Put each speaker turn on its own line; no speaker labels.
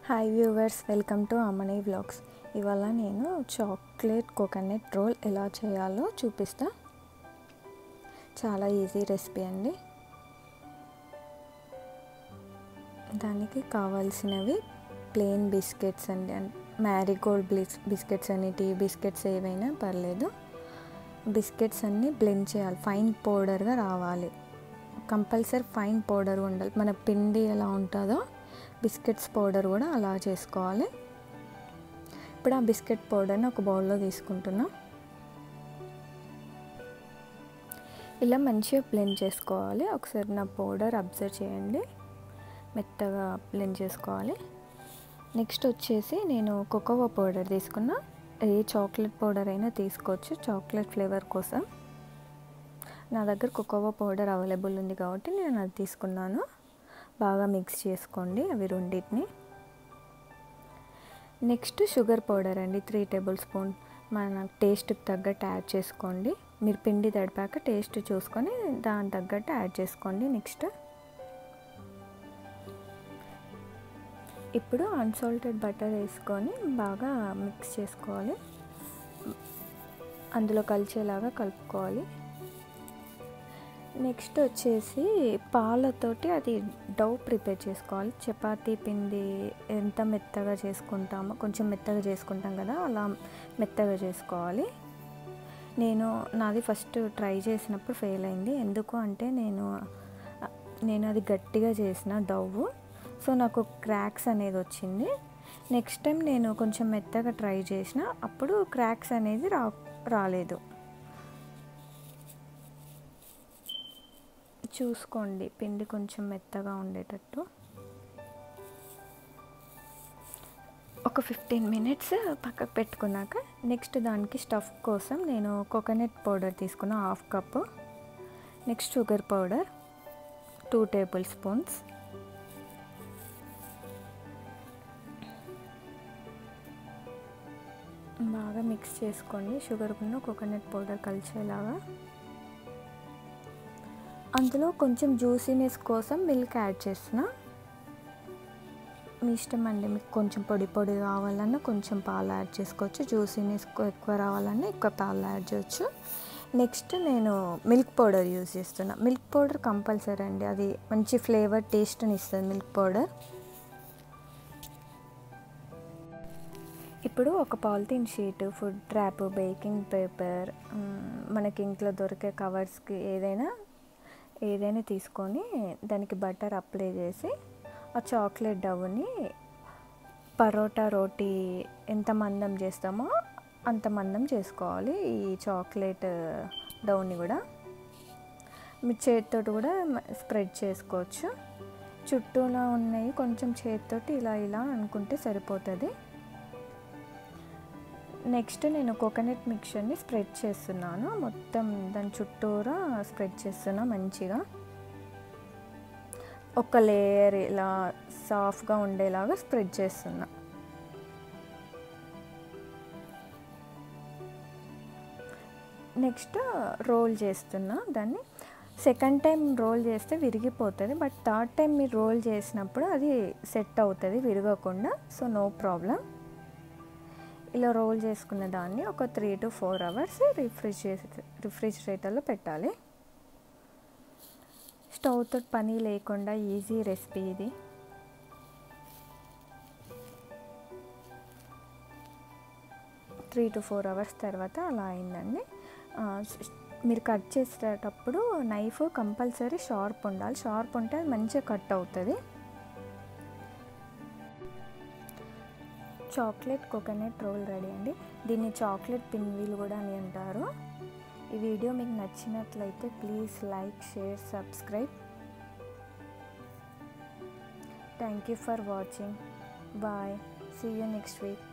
hi viewers welcome to Amani vlogs ఇవాళ నేను chocolate coconut role ఎలా చేయాలో చూపిస్తా చాలా ఈజీ రెసిపీ అండి దానికి కావాల్సినవి ప్లెయిన్ బిస్కెట్స్ అండి మ్యారీగోల్డ్ బ్లిస్ బిస్కెట్స్ అని టీ బిస్కెట్స్ ఏవైనా పర్లేదు బిస్కెట్స్ అన్నీ బ్లెండ్ చేయాలి ఫైన్ పౌడర్గా రావాలి కంపల్సరీ ఫైన్ పౌడర్ ఉండాలి మన పిండి ఎలా ఉంటుందో బిస్కెట్స్ పౌడర్ కూడా అలా చేసుకోవాలి ఇప్పుడు ఆ బిస్కెట్ పౌడర్ని ఒక బౌల్లో తీసుకుంటున్నా ఇలా మంచిగా బ్లెండ్ చేసుకోవాలి ఒకసారి నా పౌడర్ అబ్జర్వ్ చేయండి మెత్తగా బ్లెండ్ చేసుకోవాలి నెక్స్ట్ వచ్చేసి నేను కోకోవా పౌడర్ తీసుకున్నా ఏ చాక్లెట్ పౌడర్ అయినా తీసుకోవచ్చు చాక్లెట్ ఫ్లేవర్ కోసం నా దగ్గర కోకోవా పౌడర్ అవైలబుల్ ఉంది కాబట్టి నేను అది తీసుకున్నాను బాగా మిక్స్ చేసుకోండి అవి రెండింటిని నెక్స్ట్ షుగర్ పౌడర్ అండి త్రీ టేబుల్ స్పూన్ మన టేస్ట్కి తగ్గట్టు యాడ్ చేసుకోండి మీరు పిండి తడిపాక టేస్ట్ చూసుకొని దాని తగ్గట్టు యాడ్ చేసుకోండి నెక్స్ట్ ఇప్పుడు అన్సాల్టెడ్ బటర్ వేసుకొని బాగా మిక్స్ చేసుకోవాలి అందులో కలిసేలాగా కలుపుకోవాలి నెక్స్ట్ వచ్చేసి పాలతోటి అది డౌ ప్రిపేర్ చేసుకోవాలి చపాతీ పిండి ఎంత మెత్తగా చేసుకుంటామో కొంచెం మెత్తగా చేసుకుంటాం కదా అలా మెత్తగా చేసుకోవాలి నేను నాది ఫస్ట్ ట్రై చేసినప్పుడు ఫెయిల్ అయింది ఎందుకు అంటే నేను నేను అది గట్టిగా చేసిన డవ్ సో నాకు క్రాక్స్ అనేది వచ్చింది నెక్స్ట్ టైం నేను కొంచెం మెత్తగా ట్రై చేసిన అప్పుడు క్రాక్స్ అనేది రా రాలేదు చూసుకోండి పిండి కొంచెం మెత్తగా ఉండేటట్టు ఒక ఫిఫ్టీన్ మినిట్స్ పక్కకు పెట్టుకున్నాక నెక్స్ట్ దానికి స్టఫ్ కోసం నేను కోకోనట్ పౌడర్ తీసుకున్న half cup next sugar powder two tablespoons బాగా మిక్స్ చేసుకోండి షుగర్ ఉన్న కోకోనట్ పౌడర్ కలిసేలాగా అందులో కొంచెం జ్యూసీనెస్ కోసం మిల్క్ యాడ్ చేస్తున్నా మీ ఇష్టం అండి మీకు కొంచెం పొడి పొడి కావాలన్నా కొంచెం పాలు యాడ్ చేసుకోవచ్చు జ్యూసీనెస్ ఎక్కువ రావాలన్నా ఎక్కువ పాలు యాడ్ చేయొచ్చు నెక్స్ట్ నేను మిల్క్ పౌడర్ యూజ్ చేస్తున్నా మిల్క్ పౌడర్ కంపల్సరీ అండి అది మంచి ఫ్లేవర్ టేస్ట్ని ఇస్తుంది మిల్క్ పౌడర్ ఇప్పుడు ఒక polythene sheet food wrap baking paper మనకి ఇంట్లో దొరికే కవర్స్కి ఏదైనా ఏదైనా తీసుకొని దానికి బటర్ అప్లై చేసి ఆ చాక్లెట్ డవ్ని పరోటా రోటీ ఎంత మందం చేస్తామో అంత మందం చేసుకోవాలి ఈ చాక్లెట్ డవ్ని కూడా మీ చేతితో కూడా స్ప్రెడ్ చేసుకోవచ్చు చుట్టూలా ఉన్నాయి కొంచెం చేతితోటి ఇలా ఇలా అనుకుంటే సరిపోతుంది నెక్స్ట్ నేను కోకోనట్ మిక్చర్ని స్ప్రెడ్ చేస్తున్నాను మొత్తం దాని చుట్టూరా స్ప్రెడ్ చేస్తున్నా మంచిగా ఒక లేయర్ ఇలా సాఫ్ట్గా ఉండేలాగా స్ప్రెడ్ చేస్తున్నా నెక్స్ట్ రోల్ చేస్తున్నా దాన్ని సెకండ్ టైం రోల్ చేస్తే విరిగిపోతుంది బట్ థర్డ్ టైం మీరు రోల్ చేసినప్పుడు అది సెట్ అవుతుంది విరగకుండా సో నో ప్రాబ్లం ఇలా రోల్ చేసుకున్న దాన్ని ఒక three to four hours refrigerator రిఫ్రిజిరేటర్లో పెట్టాలి స్టవ్తో పని లేకుండా ఈజీ రెసిపీ ఇది త్రీ టు ఫోర్ అవర్స్ తర్వాత అలా అయిందండి మీరు కట్ చేసేటప్పుడు నైఫ్ కంపల్సరీ షార్ప్ ఉండాలి షార్ప్ ఉంటే అది మంచిగా కట్ అవుతుంది చాక్లెట్ కోకోనట్ రోల్ రెడీ అండి దీన్ని చాక్లెట్ పిన్వీల్ కూడా అని అంటారు ఈ వీడియో మీకు నచ్చినట్లయితే please like share subscribe thank you for watching bye see you next week